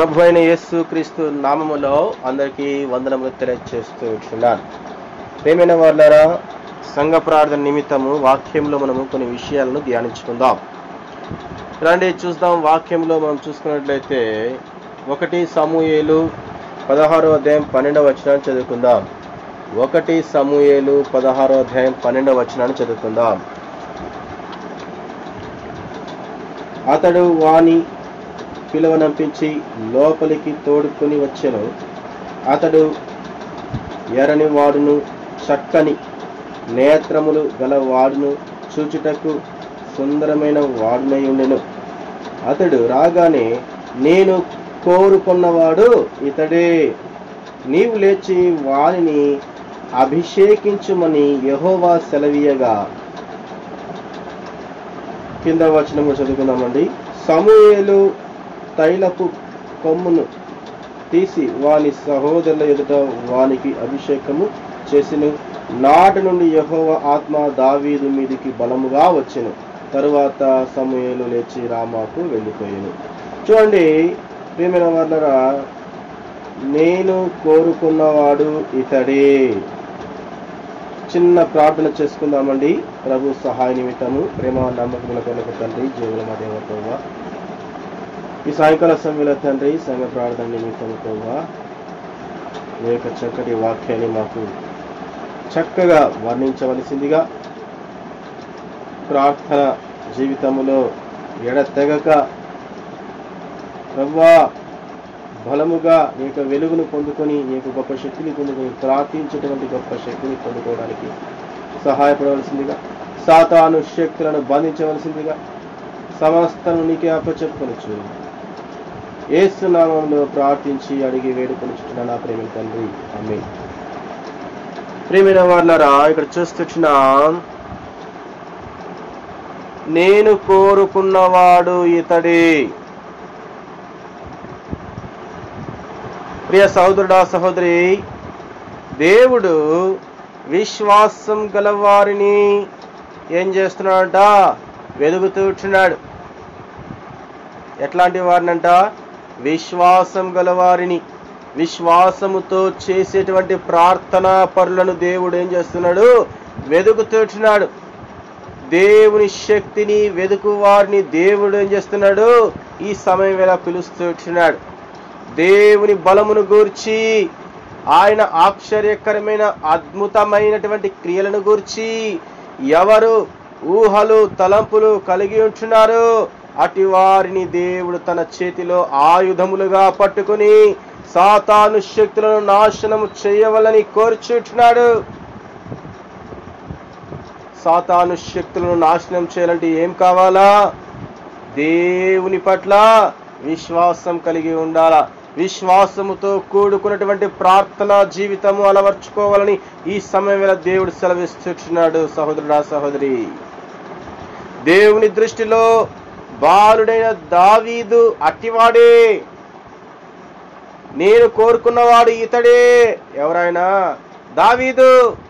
ప్రభు అయిన యేసు క్రీస్తు నామములో అందరికీ వందనములు తెలియజేస్తూ ఉంటున్నాను ప్రేమైన వాళ్ళారా సంఘ ప్రార్థన నిమిత్తము వాక్యంలో మనము కొన్ని విషయాలను ధ్యానించుకుందాం రండి చూద్దాం వాక్యంలో మనం చూసుకున్నట్లయితే ఒకటి సమూయేలు పదహారో అధ్యాయం పన్నెండవ వచనాన్ని చదువుకుందాం ఒకటి సమూయేలు పదహారో అధ్యాయం పన్నెండవ వచనాన్ని చదువుకుందాం అతడు వాని పిలువనంపించి లోపలికి తోడుకొని వచ్చెను అతడు ఎర్రని వాడును చక్కని నేత్రములు గల వాడును చూచుటకు సుందరమైన వాడునై ఉండెను అతడు రాగానే నేను కోరుకున్నవాడు ఇతడే నీవు లేచి వానిని అభిషేకించుమని యహోవా సెలవీయగా కింద వచనము చదువుకుందామండి సమూయేలు తైలపు కొమ్మును తీసి వాని సహోదరుల ఎదుట వానికి అభిషేకము చేసిన నాటి నుండి యహోవ ఆత్మ దావీదు మీదికి బలముగా వచ్చెను తరువాత సమూయేలు లేచి రామాకు వెళ్ళిపోయాను చూడండి ప్రియమైన వాళ్ళరా నేను కోరుకున్నవాడు ఇతడే చిన్న ప్రార్థన చేసుకుందామండి ప్రభు సహాయ నిమిత్తము ప్రేమ నమ్మకముల కొనక తండ్రి జీవుల మదేవతోవా ఈ సాయంకాల సమయంలో తండ్రి సంఘ ప్రార్థన నిమిత్తముతోవా మీ యొక్క చక్కటి వాక్యాన్ని మాకు చక్కగా వర్ణించవలసిందిగా ప్రార్థన జీవితములో ఎడతెగక ప్రవ్వా బలముగా నీ యొక్క వెలుగును పొందుకొని నీ యొక్క గొప్ప శక్తిని పొందుకొని ప్రార్థించేటువంటి గొప్ప శక్తిని పొందుకోవడానికి సహాయపడవలసిందిగా సాతాను శక్తులను బంధించవలసిందిగా సమస్తను నీకే అప్పచెప్పుకొనొచ్చు ఏసునామంలో ప్రార్థించి అడిగి వేడుకొని నా ప్రేమ తండ్రి అమ్మే ప్రేమైన వాళ్ళరా ఇక్కడ చూస్తున్న నేను కోరుకున్నవాడు ఇతడే ప్రియ సహోదరుడా సహోదరి దేవుడు విశ్వాసం గలవారిని ఏం చేస్తున్నాడంట వెలుగుతూ ఉంటున్నాడు ఎట్లాంటి వారినంట విశ్వాసం గలవారిని విశ్వాసముతో చేసేటువంటి ప్రార్థనా పరులను దేవుడు ఏం చేస్తున్నాడు వెతుకుతుంటున్నాడు దేవుని శక్తిని వెతుకు వారిని దేవుడు ఏం చేస్తున్నాడు ఈ సమయం వేళ పిలుస్తుంటున్నాడు దేవుని బలమును గూర్చి ఆయన ఆశ్చర్యకరమైన అద్భుతమైనటువంటి క్రియలను గూర్చి ఎవరు ఊహలు తలంపులు కలిగి ఉంటున్నారు అటు వారిని దేవుడు తన చేతిలో ఆయుధములుగా పట్టుకుని సాతాను శక్తులను నాశనము చేయవలని కోరుచుంటున్నాడు సాతాను శక్తులను నాశనం చేయాలంటే ఏం కావాలా దేవుని పట్ల విశ్వాసం కలిగి ఉండాలా విశ్వాసముతో కూడుకున్నటువంటి ప్రార్థనా జీవితము అలవర్చుకోవాలని ఈ సమయం వేళ దేవుడు సెలవిస్తున్నాడు సహోదరుడా సహోదరి దేవుని దృష్టిలో బాలుడైన దావీదు అట్టివాడే నేను కోరుకున్నవాడు ఇతడే ఎవరైనా దావీదు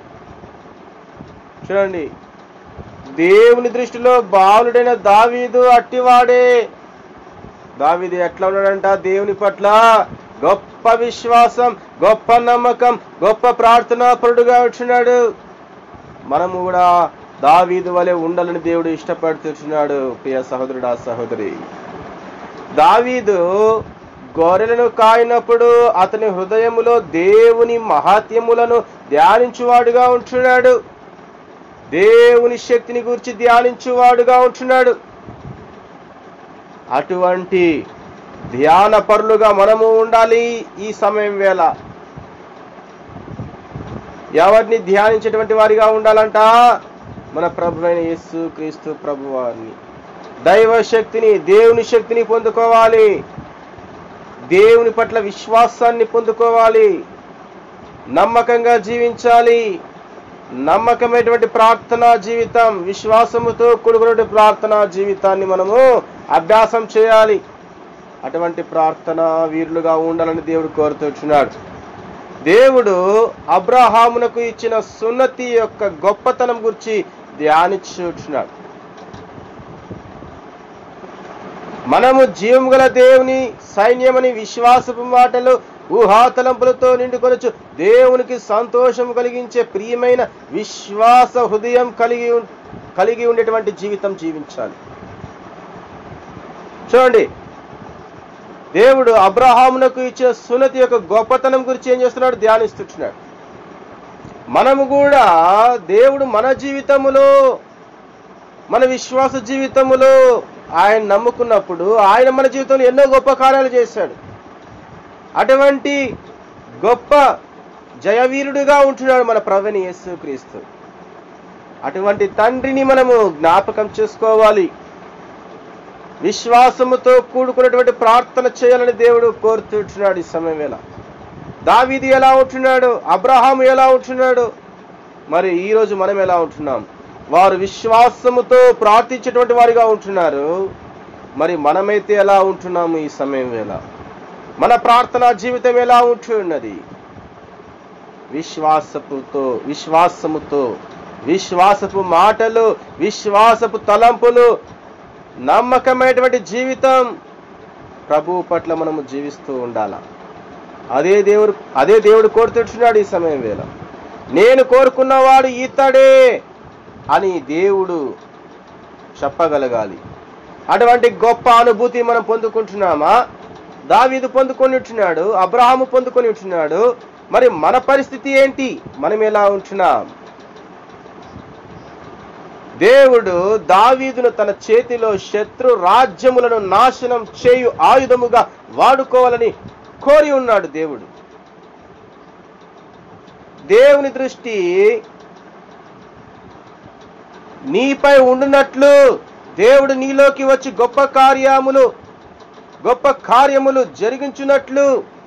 చూడండి దేవుని దృష్టిలో బాలుడైన దావీదు అట్టివాడే దావీదు ఎట్లా ఉన్నాడంట దేవుని పట్ల గొప్ప విశ్వాసం గొప్ప నమ్మకం గొప్ప ప్రార్థనా పరుడుగా ఉంటున్నాడు మనము కూడా దావీదు వలె ఉండాలని దేవుడు ఇష్టపడుతున్నాడు ప్రియ సహోదరుడా సహోదరి దావీదు గొర్రెలను కాయినప్పుడు అతని హృదయములో దేవుని మహాత్యములను ధ్యానించువాడుగా ఉంటున్నాడు దేవుని శక్తిని గురించి ధ్యానించువాడుగా ఉంటున్నాడు అటువంటి ధ్యాన పరులుగా మనము ఉండాలి ఈ సమయం వేళ ఎవరిని ధ్యానించేటువంటి వారిగా ఉండాలంట మన ప్రభు అయిన యేసు క్రీస్తు ప్రభు వారిని దైవ శక్తిని దేవుని శక్తిని పొందుకోవాలి దేవుని పట్ల విశ్వాసాన్ని పొందుకోవాలి నమ్మకంగా జీవించాలి నమ్మకమైనటువంటి ప్రార్థనా జీవితం విశ్వాసముతో కూడుకున్న ప్రార్థనా జీవితాన్ని మనము అభ్యాసం చేయాలి అటువంటి ప్రార్థన వీరులుగా ఉండాలని దేవుడు కోరుతున్నాడు దేవుడు అబ్రహామునకు ఇచ్చిన సున్నతి యొక్క గొప్పతనం గురించి ధ్యానించుచున్నాడు మనము జీవం గల దేవుని సైన్యమని విశ్వాసపు మాటలు ఊహాతలంపులతో నిండుకొనొచ్చు దేవునికి సంతోషం కలిగించే ప్రియమైన విశ్వాస హృదయం కలిగి ఉం- కలిగి ఉండేటువంటి జీవితం జీవించాలి చూడండి దేవుడు అబ్రహామునకు ఇచ్చిన సున్నతి యొక్క గొప్పతనం గురించి ఏం చేస్తున్నాడు ధ్యానిస్తున్నాడు మనము కూడా దేవుడు మన జీవితములో మన విశ్వాస జీవితములో ఆయన నమ్ముకున్నప్పుడు ఆయన మన జీవితంలో ఎన్నో గొప్ప కార్యాలు చేశాడు అటువంటి గొప్ప జయవీరుడుగా ఉంటున్నాడు మన ప్రవీణ యేసు క్రీస్తు అటువంటి తండ్రిని మనము జ్ఞాపకం చేసుకోవాలి విశ్వాసముతో కూడుకున్నటువంటి ప్రార్థన చేయాలని దేవుడు కోరుతుంటున్నాడు ఈ సమయం వేళ దావీది ఎలా ఉంటున్నాడు అబ్రహాం ఎలా ఉంటున్నాడు మరి ఈ రోజు మనం ఎలా ఉంటున్నాం వారు విశ్వాసముతో ప్రార్థించేటువంటి వారిగా ఉంటున్నారు మరి మనమైతే ఎలా ఉంటున్నాము ఈ సమయం వేళ మన ప్రార్థనా జీవితం ఎలా ఉంటున్నది విశ్వాసపుతో విశ్వాసముతో విశ్వాసపు మాటలు విశ్వాసపు తలంపులు నమ్మకమైనటువంటి జీవితం ప్రభు పట్ల మనము జీవిస్తూ ఉండాల అదే దేవుడు అదే దేవుడు కోరుతుంటున్నాడు ఈ సమయం వేళ నేను కోరుకున్నవాడు ఇతడే అని దేవుడు చెప్పగలగాలి అటువంటి గొప్ప అనుభూతి మనం పొందుకుంటున్నామా దావీదు పొందుకొని ఉంటున్నాడు అబ్రహాము పొందుకొని ఉంటున్నాడు మరి మన పరిస్థితి ఏంటి మనం ఎలా ఉంటున్నాం దేవుడు దావీదును తన చేతిలో శత్రు రాజ్యములను నాశనం చేయు ఆయుధముగా వాడుకోవాలని కోరి ఉన్నాడు దేవుడు దేవుని దృష్టి నీపై ఉండునట్లు దేవుడు నీలోకి వచ్చి గొప్ప కార్యములు గొప్ప కార్యములు జరిగించున్నట్లు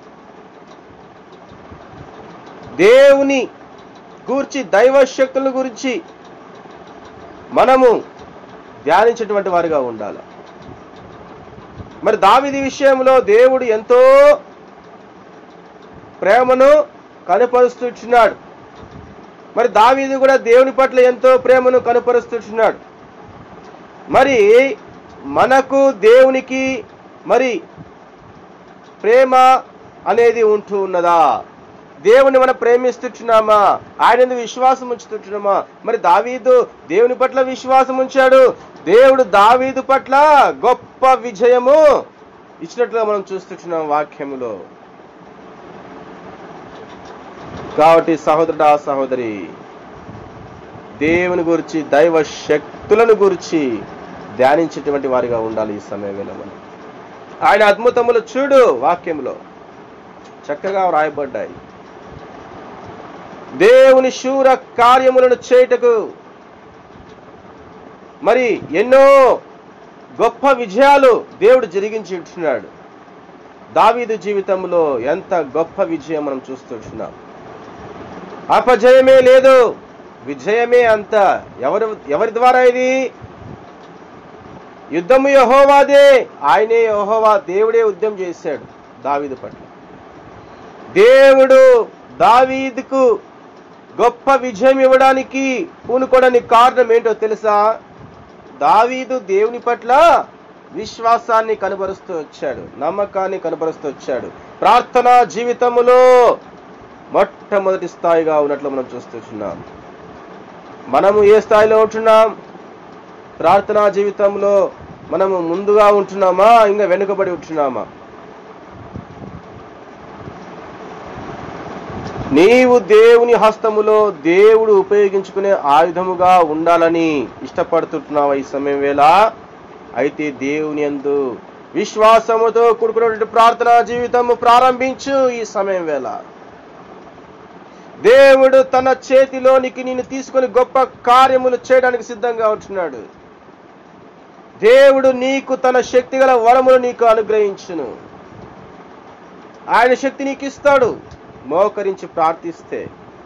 దేవుని గూర్చి దైవ శక్తుల గురించి మనము ధ్యానించేటువంటి వారిగా ఉండాలి మరి దావిది విషయంలో దేవుడు ఎంతో ప్రేమను కనపరుస్తున్నాడు మరి దావీదు కూడా దేవుని పట్ల ఎంతో ప్రేమను కనపరుస్తున్నాడు మరి మనకు దేవునికి మరి ప్రేమ అనేది ఉంటూ ఉన్నదా దేవుని మనం ప్రేమిస్తున్నామా ఆయన ఎందుకు విశ్వాసం ఉంచుతున్నామా మరి దావీదు దేవుని పట్ల విశ్వాసం ఉంచాడు దేవుడు దావీదు పట్ల గొప్ప విజయము ఇచ్చినట్లుగా మనం చూస్తున్నాం వాక్యములో కాబట్టి సహోదరుడా సహోదరి దేవుని గురించి దైవ శక్తులను గురించి ధ్యానించేటువంటి వారిగా ఉండాలి ఈ సమయం వేళ మనం ఆయన అద్భుతములు చూడు వాక్యంలో చక్కగా వ్రాయబడ్డాయి దేవుని శూర కార్యములను చేయుటకు మరి ఎన్నో గొప్ప విజయాలు దేవుడు జరిగించి ఉంటున్నాడు దావీదు జీవితంలో ఎంత గొప్ప విజయం మనం చూస్తుంటున్నాం అపజయమే లేదు విజయమే అంత ఎవరు ఎవరి ద్వారా ఇది యుద్ధము యహోవాదే ఆయనే యహోవా దేవుడే యుద్ధం చేశాడు దావీదు పట్ల దేవుడు దావీదుకు గొప్ప విజయం ఇవ్వడానికి పూనుకోవడానికి కారణం ఏంటో తెలుసా దావీదు దేవుని పట్ల విశ్వాసాన్ని కనబరుస్తూ వచ్చాడు నమ్మకాన్ని కనబరుస్తూ వచ్చాడు ప్రార్థనా జీవితములో మొట్టమొదటి స్థాయిగా ఉన్నట్లు మనం చూస్తున్నాం మనము ఏ స్థాయిలో ఉంటున్నాం ప్రార్థనా జీవితంలో మనము ముందుగా ఉంటున్నామా ఇంకా వెనుకబడి ఉంటున్నామా నీవు దేవుని హస్తములో దేవుడు ఉపయోగించుకునే ఆయుధముగా ఉండాలని ఇష్టపడుతుంటున్నావా ఈ సమయం వేళ అయితే దేవుని యందు విశ్వాసముతో కూడుకున్నటువంటి ప్రార్థనా జీవితము ప్రారంభించు ఈ సమయం వేళ దేవుడు తన చేతిలోనికి నిన్ను తీసుకొని గొప్ప కార్యములు చేయడానికి సిద్ధంగా ఉంటున్నాడు దేవుడు నీకు తన శక్తి గల వరములు నీకు అనుగ్రహించును ఆయన శక్తి నీకు ఇస్తాడు మోకరించి ప్రార్థిస్తే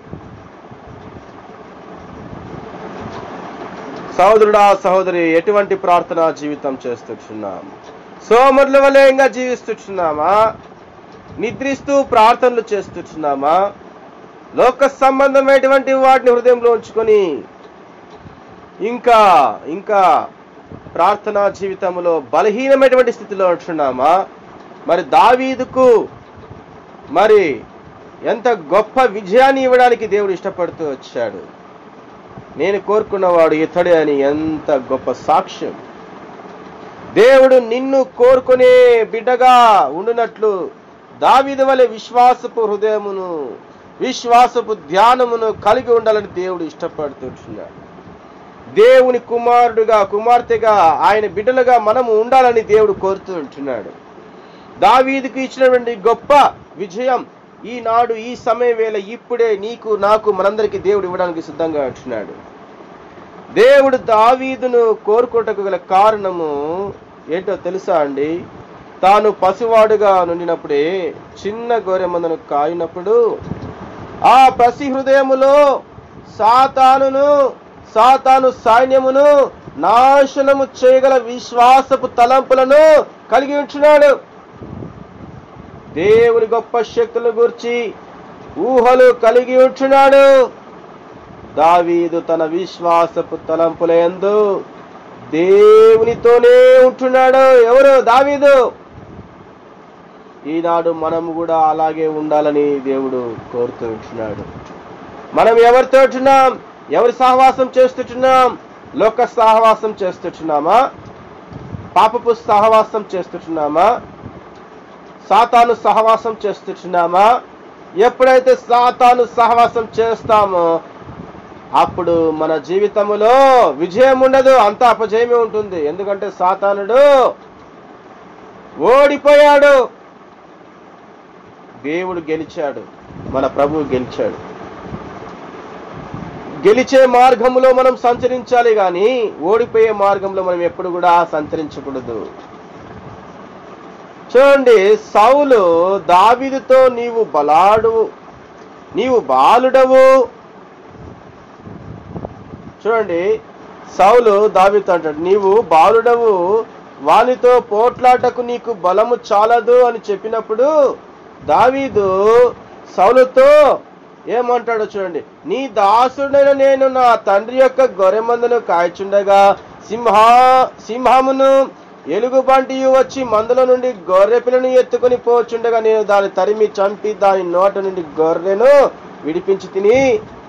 సహోదరుడా సహోదరి ఎటువంటి ప్రార్థనా జీవితం చేస్తున్నాం సోమరుల వలె ఇంకా జీవిస్తున్నామా నిద్రిస్తూ ప్రార్థనలు చేస్తున్నామా లోక సంబంధమైనటువంటి వాటిని హృదయంలో ఉంచుకొని ఇంకా ఇంకా ప్రార్థనా జీవితంలో బలహీనమైనటువంటి స్థితిలో ఉంటున్నామా మరి దావీదుకు మరి ఎంత గొప్ప విజయాన్ని ఇవ్వడానికి దేవుడు ఇష్టపడుతూ వచ్చాడు నేను కోరుకున్నవాడు ఇతడే అని ఎంత గొప్ప సాక్ష్యం దేవుడు నిన్ను కోరుకునే బిడ్డగా ఉండునట్లు దావీదు వలె విశ్వాసపు హృదయమును విశ్వాసపు ధ్యానమును కలిగి ఉండాలని దేవుడు ఇష్టపడుతుంటున్నాడు దేవుని కుమారుడుగా కుమార్తెగా ఆయన బిడ్డలుగా మనము ఉండాలని దేవుడు కోరుతూ ఉంటున్నాడు దావీదుకు ఇచ్చినటువంటి గొప్ప విజయం ఈనాడు ఈ సమయ వేళ ఇప్పుడే నీకు నాకు మనందరికీ దేవుడు ఇవ్వడానికి సిద్ధంగా ఉంటున్నాడు దేవుడు దావీదును కోరుకోటకు గల కారణము ఏంటో తెలుసా అండి తాను పసివాడుగా నుండినప్పుడే చిన్న గొర్రెమందను కాయినప్పుడు ఆ పసి హృదయములో సాతానును సాతాను సైన్యమును నాశనము చేయగల విశ్వాసపు తలంపులను కలిగి ఉంటున్నాడు దేవుని గొప్ప శక్తులను గురించి ఊహలు కలిగి ఉంటున్నాడు దావీదు తన విశ్వాసపు తలంపుల యందు దేవునితోనే ఉంటున్నాడు ఎవరు దావీదు ఈనాడు మనం కూడా అలాగే ఉండాలని దేవుడు కోరుతూ ఉంటున్నాడు మనం ఎవరితో ఉంటున్నాం ఎవరి సహవాసం చేస్తుంటున్నాం లోక సహవాసం చేస్తుంటున్నామా పాపపు సహవాసం చేస్తుంటున్నామా సాతాను సహవాసం చేస్తుంటున్నామా ఎప్పుడైతే సాతాను సహవాసం చేస్తామో అప్పుడు మన జీవితంలో విజయం ఉండదు అంత అపజయమే ఉంటుంది ఎందుకంటే సాతానుడు ఓడిపోయాడు దేవుడు గెలిచాడు మన ప్రభువు గెలిచాడు గెలిచే మార్గంలో మనం సంచరించాలి కానీ ఓడిపోయే మార్గంలో మనం ఎప్పుడు కూడా సంచరించకూడదు చూడండి సౌలు దావీదుతో నీవు బలాడు నీవు బాలుడవు చూడండి సౌలు దావీతో అంటాడు నీవు బాలుడవు వానితో పోట్లాటకు నీకు బలము చాలదు అని చెప్పినప్పుడు దావీదు సౌలుతో ఏమంటాడో చూడండి నీ దాసుడైన నేను నా తండ్రి యొక్క గొర్రెమందును కాయచుండగా సింహా సింహమును ఎలుగుబంటి వచ్చి మందుల నుండి గొర్రె పిల్లను ఎత్తుకొని పోచుండగా నేను దాన్ని తరిమి చంపి దాని నోట నుండి గొర్రెను విడిపించి తిని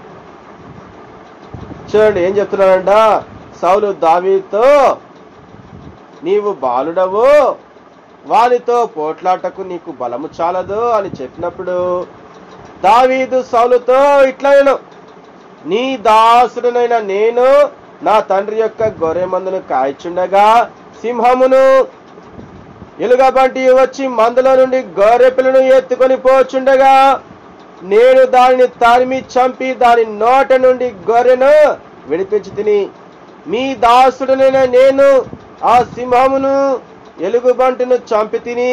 చూడండి ఏం చెప్తున్నాడంట సౌలు దావీతో నీవు బాలుడవు వానితో పోట్లాటకు నీకు బలము చాలదు అని చెప్పినప్పుడు దావీదు సౌలుతో ఇట్లా నేను నీ దాసుడనైన నేను నా తండ్రి యొక్క గొర్రె మందును కాయచుండగా సింహమును ఎలుగబంటి వచ్చి మందులో నుండి గొర్రె పిల్లను ఎత్తుకొని పోచుండగా నేను దానిని తరిమి చంపి దాని నోట నుండి గొర్రెను విడిపించి తిని మీ దాసుడనైన నేను ఆ సింహమును ఎలుగుబంటిను చంపి తిని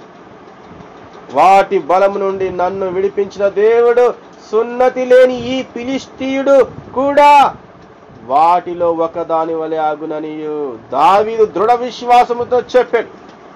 వాటి బలము నుండి నన్ను విడిపించిన దేవుడు సున్నతి లేని ఈ ఫిలిస్తీయుడు కూడా వాటిలో ఒకదాని వలె ఆగుననియు దావీదు దృఢ విశ్వాసముతో చెప్పాడు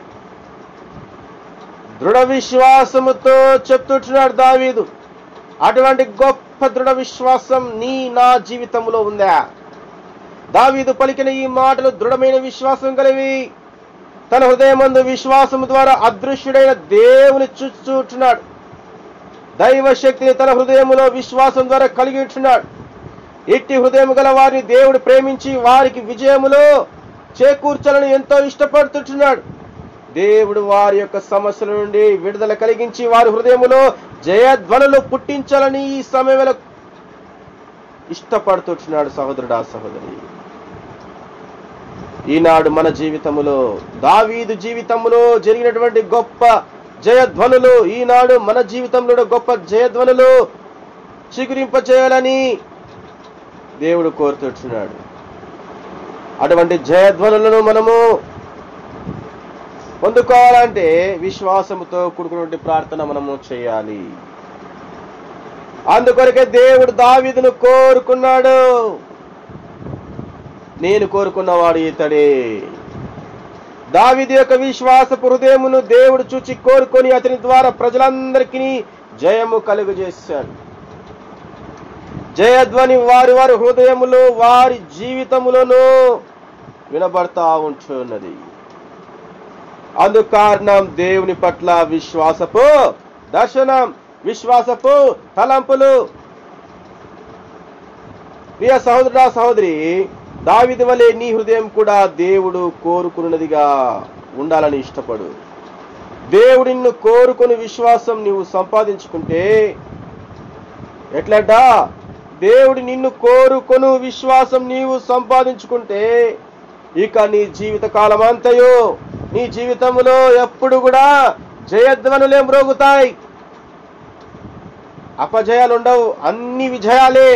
దృఢ విశ్వాసముతో చెప్తుంటున్నాడు దావీదు అటువంటి గొప్ప దృఢ విశ్వాసం నీ నా జీవితంలో ఉందా దావీదు పలికిన ఈ మాటలు దృఢమైన విశ్వాసం కలివి తన హృదయమందు విశ్వాసము ద్వారా అదృశ్యుడైన దేవుని చూచుచున్నాడు దైవ శక్తిని తన హృదయములో విశ్వాసం ద్వారా కలిగి ఉంటున్నాడు ఇట్టి హృదయం గల వారిని దేవుడు ప్రేమించి వారికి విజయములో చేకూర్చాలని ఎంతో ఇష్టపడుతుంటున్నాడు దేవుడు వారి యొక్క సమస్యల నుండి విడుదల కలిగించి వారి హృదయములో జయధ్వనులు పుట్టించాలని ఈ సమయంలో ఇష్టపడుతుంటున్నాడు సహోదరుడా సహోదరి ఈనాడు మన జీవితములో దావీదు జీవితములో జరిగినటువంటి గొప్ప జయధ్వనులు ఈనాడు మన జీవితంలో కూడా గొప్ప జయధ్వనులు చిగురింప చేయాలని దేవుడు కోరుతుంటున్నాడు అటువంటి జయధ్వనులను మనము పొందుకోవాలంటే విశ్వాసముతో కూడుకున్నటువంటి ప్రార్థన మనము చేయాలి అందుకొరకే దేవుడు దావీదును కోరుకున్నాడు నేను కోరుకున్నవాడు ఇతడే దావీదు యొక్క విశ్వాసపు హృదయమును దేవుడు చూచి కోరుకొని అతని ద్వారా ప్రజలందరికీ జయము కలుగజేశాడు జయధ్వని వారి వారి హృదయములో వారి జీవితములను వినబడతా ఉంటున్నది అందుకు కారణం దేవుని పట్ల విశ్వాసపు దర్శనం విశ్వాసపు తలంపులు ప్రియ సహోదరుడా సహోదరి దావిది వలె నీ హృదయం కూడా దేవుడు కోరుకున్నదిగా ఉండాలని ఇష్టపడు దేవుడు నిన్ను కోరుకుని విశ్వాసం నీవు సంపాదించుకుంటే ఎట్లట దేవుడు నిన్ను కోరుకొను విశ్వాసం నీవు సంపాదించుకుంటే ఇక నీ జీవిత కాలం అంతయు నీ జీవితంలో ఎప్పుడు కూడా జయధ్వనులే మ్రోగుతాయి అపజయాలు ఉండవు అన్ని విజయాలే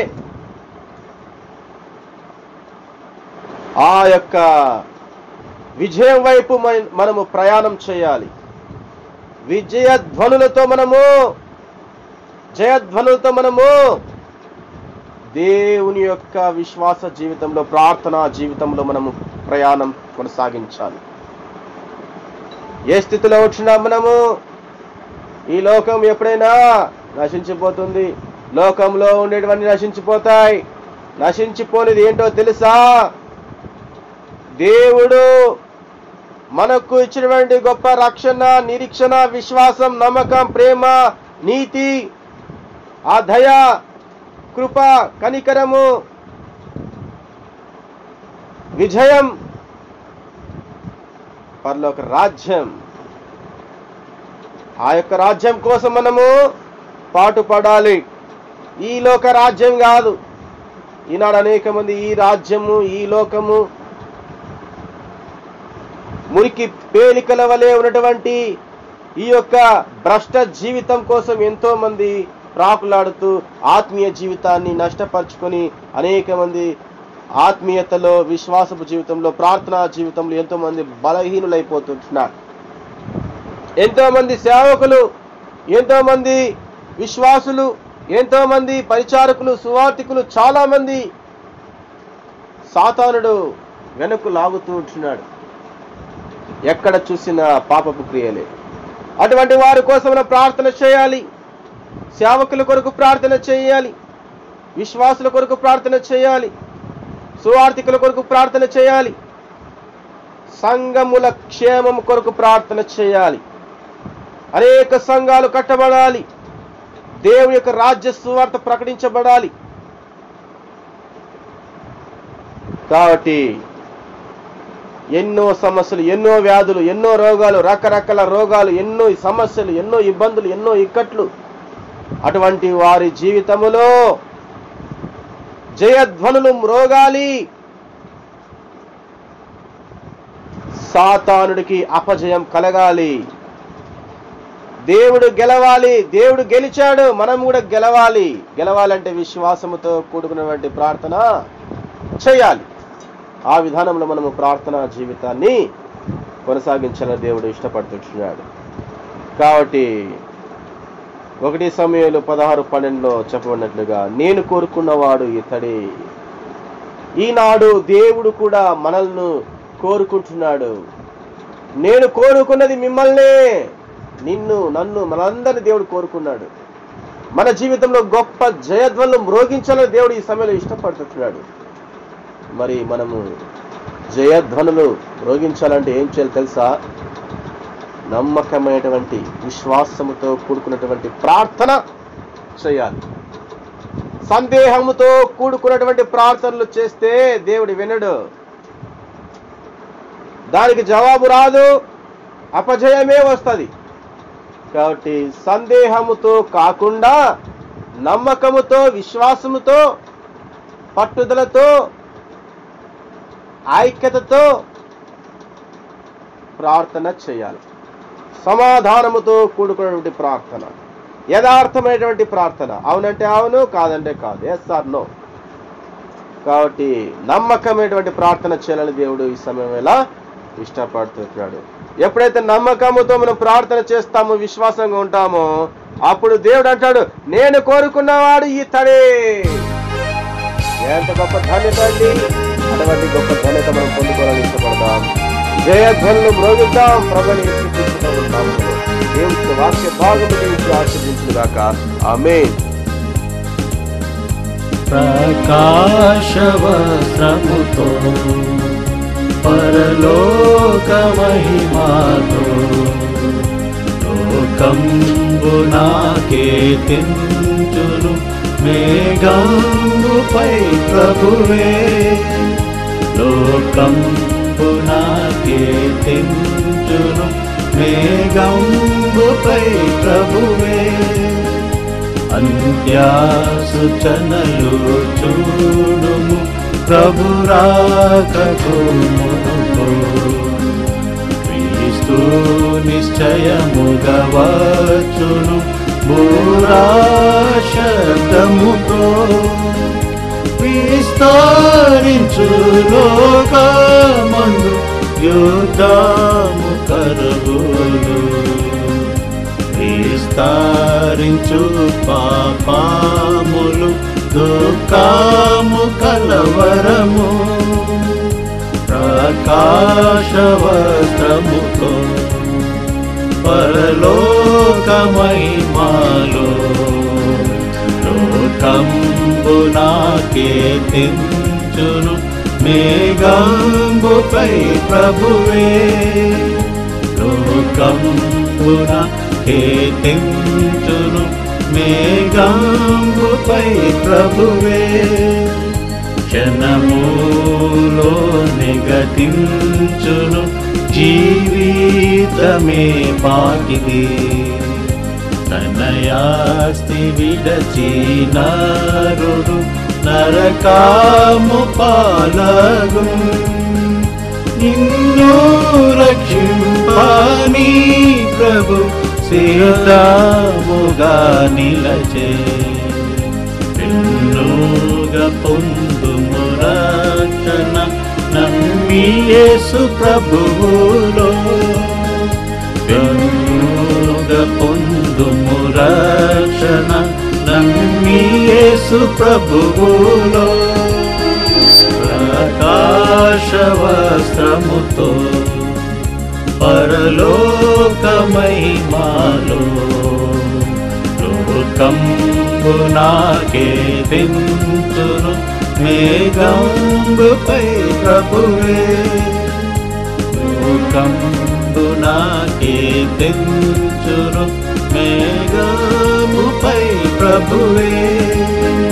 ఆ యొక్క విజయం వైపు మన- మనము ప్రయాణం చేయాలి విజయధ్వనులతో మనము జయధ్వనులతో మనము దేవుని యొక్క విశ్వాస జీవితంలో ప్రార్థనా జీవితంలో మనము ప్రయాణం కొనసాగించాలి ఏ స్థితిలో వచ్చినా మనము ఈ లోకం ఎప్పుడైనా నశించిపోతుంది లోకంలో ఉండేటివన్నీ నశించిపోతాయి నశించిపోనిది ఏంటో తెలుసా దేవుడు మనకు ఇచ్చినటువంటి గొప్ప రక్షణ నిరీక్షణ విశ్వాసం నమ్మకం ప్రేమ నీతి ఆ దయ కృప కనికరము విజయం పరలోక రాజ్యం ఆ యొక్క రాజ్యం కోసం మనము పాటుపడాలి ఈ లోక రాజ్యం కాదు ఈనాడు అనేక మంది ఈ రాజ్యము ఈ లోకము మురికి పేలికల వలె ఉన్నటువంటి ఈ యొక్క భ్రష్ట జీవితం కోసం ఎంతో మంది ప్రాకులాడుతూ ఆత్మీయ జీవితాన్ని నష్టపరుచుకొని అనేక మంది ఆత్మీయతలో విశ్వాసపు జీవితంలో ప్రార్థనా జీవితంలో ఎంతో మంది బలహీనులైపోతుంటున్నారు ఎంతో మంది సేవకులు ఎంతో మంది విశ్వాసులు ఎంతో మంది పరిచారకులు సువార్థికులు చాలా మంది సాతానుడు వెనక్కు లాగుతూ ఉంటున్నాడు ఎక్కడ చూసినా పాపపు క్రియలే అటువంటి వారి కోసం మనం ప్రార్థన చేయాలి సేవకుల కొరకు ప్రార్థన చేయాలి విశ్వాసుల కొరకు ప్రార్థన చేయాలి సువార్థికుల కొరకు ప్రార్థన చేయాలి సంఘముల క్షేమం కొరకు ప్రార్థన చేయాలి అనేక సంఘాలు కట్టబడాలి దేవుని యొక్క రాజ్య సువార్త ప్రకటించబడాలి కాబట్టి ఎన్నో సమస్యలు ఎన్నో వ్యాధులు ఎన్నో రోగాలు రకరకాల రోగాలు ఎన్నో సమస్యలు ఎన్నో ఇబ్బందులు ఎన్నో ఇక్కట్లు అటువంటి వారి జీవితములో జయధ్వనులు మ్రోగాలి సాతానుడికి అపజయం కలగాలి దేవుడు గెలవాలి దేవుడు గెలిచాడు మనం కూడా గెలవాలి గెలవాలంటే విశ్వాసముతో కూడుకున్నటువంటి ప్రార్థన చేయాలి ఆ విధానంలో మనము ప్రార్థనా జీవితాన్ని కొనసాగించాలని దేవుడు ఇష్టపడుతున్నాడు కాబట్టి ఒకటి సమయంలో పదహారు పన్నెండులో చెప్పబడినట్లుగా నేను కోరుకున్నవాడు ఇతడే ఈనాడు దేవుడు కూడా మనల్ని కోరుకుంటున్నాడు నేను కోరుకున్నది మిమ్మల్నే నిన్ను నన్ను మనందరిని దేవుడు కోరుకున్నాడు మన జీవితంలో గొప్ప జయధ్వనులు మ్రోగించాలని దేవుడు ఈ సమయంలో ఇష్టపడుతున్నాడు మరి మనము జయధ్వనులు మ్రోగించాలంటే ఏం చేయాలి తెలుసా నమ్మకమైనటువంటి విశ్వాసముతో కూడుకున్నటువంటి ప్రార్థన చేయాలి సందేహముతో కూడుకున్నటువంటి ప్రార్థనలు చేస్తే దేవుడు వినడు దానికి జవాబు రాదు అపజయమే వస్తుంది కాబట్టి సందేహముతో కాకుండా నమ్మకముతో విశ్వాసముతో పట్టుదలతో ఐక్యతతో ప్రార్థన చేయాలి సమాధానముతో కూడుకున్నటువంటి ప్రార్థన యథార్థమైనటువంటి ప్రార్థన అవునంటే అవును కాదంటే కాదు ఎస్ ఆర్ నో కాబట్టి నమ్మకమైనటువంటి ప్రార్థన చేయాలని దేవుడు ఈ సమయం ఎలా ఇష్టపడుతున్నాడు ఎప్పుడైతే నమ్మకముతో మనం ప్రార్థన చేస్తామో విశ్వాసంగా ఉంటామో అప్పుడు దేవుడు అంటాడు నేను కోరుకున్నవాడు ఇతడే ఎంత గొప్ప ధన్యత అండి అటువంటి గొప్ప ధన్యత మనం పొందుకోవాలని ఇష్టపడదాం జయధ్వనులు మ్రోగిద్దాం ప్రభుని యేసుక్రీస్తు దేవుడి వాక్య భాగము గురించి ఆశీర్దించుగాక ఆమె ప్రకాశవస్త్రముతో పరలోక మహిమాతో లోకంబు నాకే తించును మేఘంబుపై ప్రభువే లోకంబు నాకే తించును మేఘంబుపై ప్రభువే అంత్యాసుచనలు చూడుము ప్రభురాకకు మునుకో క్రీస్తు నిశ్చయముగా వచ్చును బూరాశబ్దముతో విస్తరించు లోకమందు యుద్ధము కరుగులు విస్తరించు పాపములు దుఃఖము కలవరము ప్రకాశవస్త్రముతో పరలోకమహిమాలో లోకంబు నాకే తెంచును మేఘంబుపై ప్రభువే లోకంబున కేతించును మేఘంబుపై ప్రభువే క్షణములో నిగతించును జీవితమే పాకిది తనయాస్తి విడచి నరుడు నరకాము పాలగు నిన్ను రక్షింపని ప్రభు సీతాముగా నిలచే పెన్నుగా పొందుము రక్షణ నమ్మియేసు ప్రభువులో పెన్నుగా పొందుము రక్షణ నమ్మియేసు ప్రభువులో ప్రకాశవస్త్రముతో పరలోకమహిమాలో లోకంబు నాకే దింతును మేఘంబుపై ప్రభువే లోకంబు నాకే దించును మేఘముపై ప్రభువే